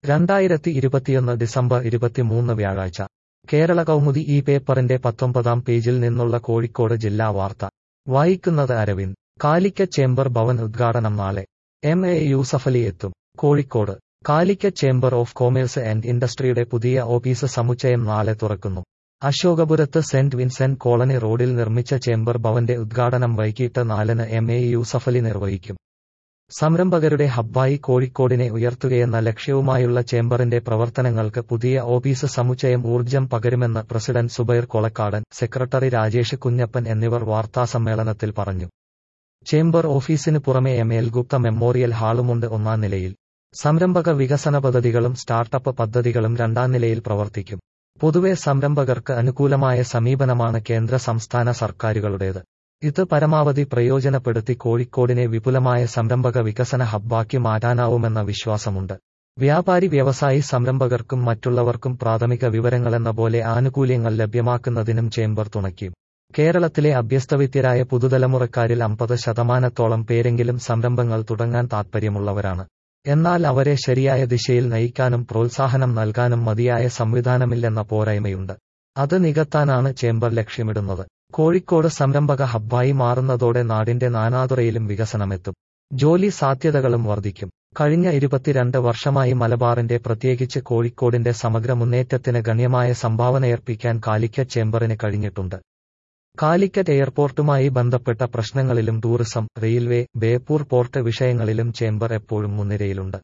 രണ്ടായിരത്തി ഇരുപത്തിയൊന്ന് ഡിസംബർ ഇരുപത്തിമൂന്ന് വ്യാഴാഴ്ച കേരള കൗമുദി ഈ പേപ്പറിന്റെ പത്തൊമ്പതാം പേജിൽ നിന്നുള്ള കോഴിക്കോട് ജില്ലാ വാർത്ത വായിക്കുന്നത് അരവിന്ദ് കാലിക്കറ്റ് ചേംബർ ഭവൻ ഉദ്ഘാടനം നാളെ എം എ യൂസഫലി എത്തും Kozhikode Calicut chamber of commerce and ഇൻഡസ്ട്രിയുടെ പുതിയ ഓഫീസ് സമുച്ചയം നാളെ തുറക്കുന്നു അശോകപുരത്ത് സെന്റ് വിൻസെന്റ് കോളനി റോഡിൽ നിർമ്മിച്ച ചേംബർ ഭവന്റെ ഉദ്ഘാടനം വൈകിട്ട് നാലിന് എം എ യൂസഫലി നിർവഹിക്കും സംരംഭകരുടെ ഹബ്ബായി കോഴിക്കോടിനെ ഉയർത്തുകയെന്ന ലക്ഷ്യവുമായുള്ള ചേംബറിന്റെ പ്രവർത്തനങ്ങൾക്ക് പുതിയ ഓഫീസ് സമുച്ചയം ഊർജ്ജം പകരുമെന്ന് പ്രസിഡന്റ് സുബൈർ കൊളക്കാടൻ സെക്രട്ടറി രാജേഷ് കുഞ്ഞപ്പൻ എന്നിവർ വാർത്താസമ്മേളനത്തിൽ പറഞ്ഞു ചേംബർ ഓഫീസിന് പുറമെ എം എൽ ഗുപ്ത മെമ്മോറിയൽ ഹാളുമുണ്ട് ഒന്നാം നിലയിൽ സംരംഭക വികസന പദ്ധതികളും സ്റ്റാർട്ടപ്പ് പദ്ധതികളും രണ്ടാം നിലയിൽ പ്രവർത്തിക്കും പൊതുവെ സംരംഭകർക്ക് അനുകൂലമായ സമീപനമാണ് കേന്ദ്ര സംസ്ഥാന സർക്കാരുകളുടേത് ഇത് പരമാവധി പ്രയോജനപ്പെടുത്തി കോഴിക്കോടിനെ വിപുലമായ സംരംഭക വികസന ഹബ്ബാക്കി മാറ്റാനാവുമെന്ന വിശ്വാസമുണ്ട് വ്യാപാരി വ്യവസായി സംരംഭകർക്കും മറ്റുള്ളവർക്കും പ്രാഥമിക വിവരങ്ങളെന്ന പോലെ ആനുകൂല്യങ്ങൾ ലഭ്യമാക്കുന്നതിനും ചേംബർ തുണയ്ക്കും കേരളത്തിലെ അഭ്യസ്തവിദ്യരായ പുതുതലമുറക്കാരിൽ അമ്പത് ശതമാനത്തോളം പേരെങ്കിലും സംരംഭങ്ങൾ തുടങ്ങാൻ താൽപ്പര്യമുള്ളവരാണ് എന്നാൽ അവരെ ശരിയായ ദിശയിൽ നയിക്കാനും പ്രോത്സാഹനം നൽകാനും മതിയായ സംവിധാനമില്ലെന്ന പോരായ്മയുണ്ട് അത് നികത്താനാണ് ചേംബർ ലക്ഷ്യമിടുന്നത് കോഴിക്കോട് സംരംഭക ഹബ്ബായി മാറുന്നതോടെ നാടിന്റെ നാനാതുറയിലും വികസനമെത്തും ജോലി സാധ്യതകളും വർദ്ധിക്കും കഴിഞ്ഞ ഇരുപത്തിരണ്ട് വർഷമായി മലബാറിന്റെ പ്രത്യേകിച്ച് കോഴിക്കോടിന്റെ സമഗ്ര മുന്നേറ്റത്തിന് ഗണ്യമായ സംഭാവനയർപ്പിക്കാൻ കാലിക്കറ്റ് ചേംബറിന് കഴിഞ്ഞിട്ടുണ്ട് കാലിക്കറ്റ് എയർപോർട്ടുമായി ബന്ധപ്പെട്ട പ്രശ്നങ്ങളിലും ടൂറിസം റെയിൽവേ ബേപ്പൂർ പോർട്ട് വിഷയങ്ങളിലും ചേംബർ എപ്പോഴും മുൻനിരയിലുണ്ട്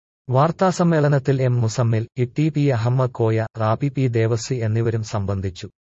വാർത്താസമ്മേളനത്തിൽ M Muzammil E T P Ahammed Koya Rabi P Devasi എന്നിവരും സംബന്ധിച്ചു